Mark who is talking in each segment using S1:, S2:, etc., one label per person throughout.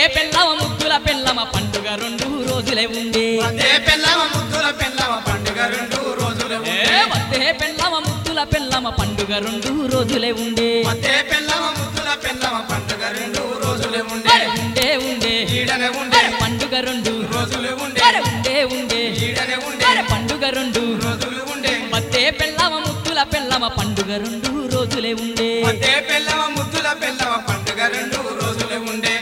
S1: పెళ్ళమ ముద్దుల పెళ్ళమ పండుగ రెండు రోజులే ఉండే
S2: అదే పెళ్ళవ ముద్దుల పెళ్ళవ పండుగ రెండు రోజులు
S1: ఏ వద్దే పెళ్ళమ ముద్దుల పెళ్ళమ పండుగ రెండు రోజులే ఉండే
S2: అదే పెళ్ళవ ముద్దుల పెళ్ళవ పండుగ రెండు రోజులు ఉండే
S1: అరే ఉండే ఉండే
S2: ఈడనే ఉండే
S1: అరే పండుగ రెండు
S2: రోజులు ఉండే
S1: అరే ఉండే ఉండే
S2: ఈడనే ఉండే
S1: అరే పండుగ రెండు
S2: రోజులు ఉండే
S1: వద్దే పెళ్ళమ ముద్దుల పెళ్ళమ పండుగ రెండు రోజులే ఉండే
S2: అదే పెళ్ళవ ముద్దుల పెళ్ళవ పండుగ రెండు రోజులు ఉండే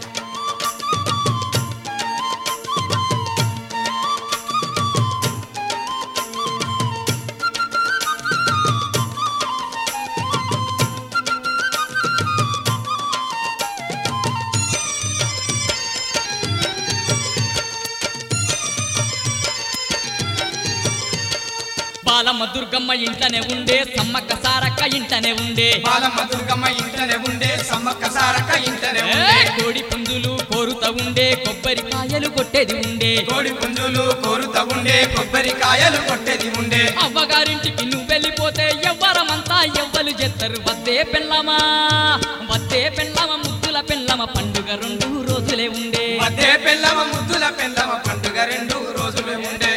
S1: బాలమ్మ దుర్గమ్మ ఇంట్లోనే ఉండే సమ్మక్క సారక్క ఇంట్లోనే ఉండే
S2: బాలమ్మ దుర్గమ్మ ఇంటనే ఉండే సమ్మక్క సారక్క ఇంటనే
S1: ఏ
S2: ఉండే
S1: కోడి పుంజులు కోరుతా ఉండే కొబ్బరికాయలు కొట్టేది ఉండే
S2: కోడి పుంజులు కోరుతా ఉండే కొబ్బరికాయలు కొట్టేది ఉండే
S1: అవ్వగారింటికి నువ్వు వెళ్ళిపోతే ఎవ్వరమంతా ఎవ్వరు చేస్తారు వద్దే పెళ్ళమా వద్దే పెళ్ళమ ముద్దుల పెళ్ళమ పండుగ రెండు రోజులే ఉండే
S2: అదే పెళ్ళవ ముద్దుల పెళ్ళవ పండుగ రెండు రోజులు ఉండే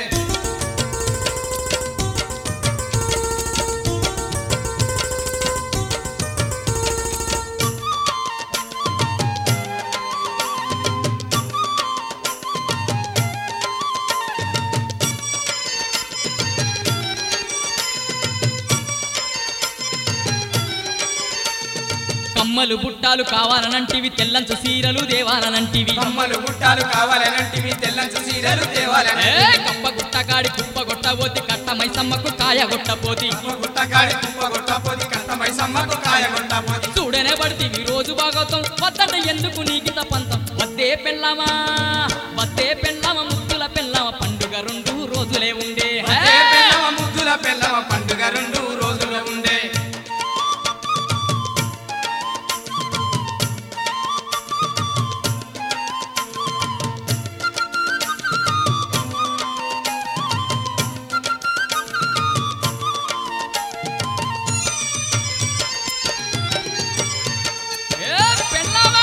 S1: కమ్మలు బుట్టాలు కావాలనంటివి తెల్లంచు సీరలు దేవాలనంటివి
S2: కమ్మలు గుట్టాలు కావాలనంటివి తెల్లంచు సీరలు
S1: ఏ
S2: తేవాలని
S1: కప్ప గుట్టకాడి కుప్ప కొట్టబోతి కట్ట మైసమ్మకు కాయ కొట్టపోతి
S2: గుట్టకాడి కుప్ప గుట్టపోది కట్టమై సమ్మకు కాయ గుట్టపోది
S1: చూడనే పడితే రోజు భాగవతం వద్దట ఎందుకు నీకిత పంతం వద్దే పెళ్ళమా వద్దే పెళ్ళమ ముద్దుల పెళ్ళమ పండుగ రెండు రోజులే ఉండే
S2: అదే పెళ్ళవ ముద్దుల పెళ్ళవ పండుగ రెండు రోజులు ఉండే
S1: ఏ పెళ్ళమా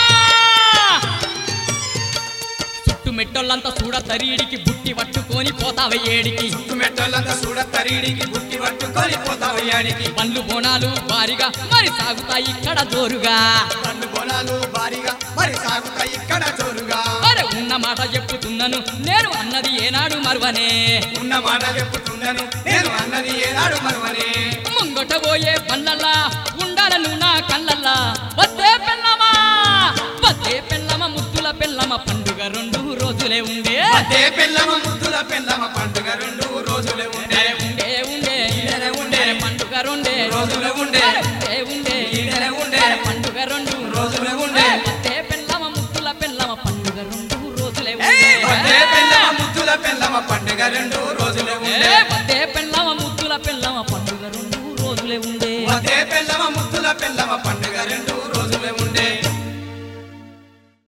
S1: చుట్టు మెట్టోళ్ళంతా చూడ తరీడికి బుట్టి పట్టుకొని పోతావ ఏడికి
S2: చుట్టు మెట్టలంతా చూడ తరీడికి బుట్టి పట్టుకొని పోతావు యాడికి
S1: పండ్లు బోనాలు భారీగా మరి సాగుతాయి ఇక్కడ జోరుగా
S2: పండు బోనాలు భారీగా మరి సాగుతాయి ఇక్కడ జోరుగా
S1: అరే ఉన్న మాట చెప్పుతున్నాను నేను అన్నది ఏనాడు మరువనే
S2: ఉన్న మాట చెప్పుతున్నాను నేను అన్నది ఏనాడు మరువనే
S1: ముంగట పోయే పల్లల్లా ఉండాలను నా కళ్ళల్లా వద్దే పెళ్ళమా వద్దే పెళ్ళమ ముద్దుల పెళ్ళమ పండుగ రెండు రోజులే ఉండే
S2: అదే పెళ్ళమ ముద్దుల పెళ్ళమ పండుగ రెండు రోజులు ఉండే
S1: ఉండే ఉండే
S2: ఈడనే ఉండే
S1: అరే పండుగ రెండే
S2: రోజులు ఉండే
S1: అరే ఉండే ఉండే
S2: ఈడనే ఉండే
S1: అరే పండుగ రెండు
S2: రోజులు ఉండే
S1: వద్దే పెళ్ళమ ముద్దుల పెళ్ళమ పండుగ రెండు రోజులే
S2: అదే
S1: ఉండే
S2: పెళ్ళమ ముద్దుల పెళ్ళమ పండుగ రెండు రోజులు ఉండే
S1: ఏ వద్దే పెళ్ళమ ముద్దుల పెళ్ళమ పండుగ రెండు రోజులే ఉండే
S2: అదే పెళ్ళమ ముద్దుల పెళ్ళమ పండుగ రెండు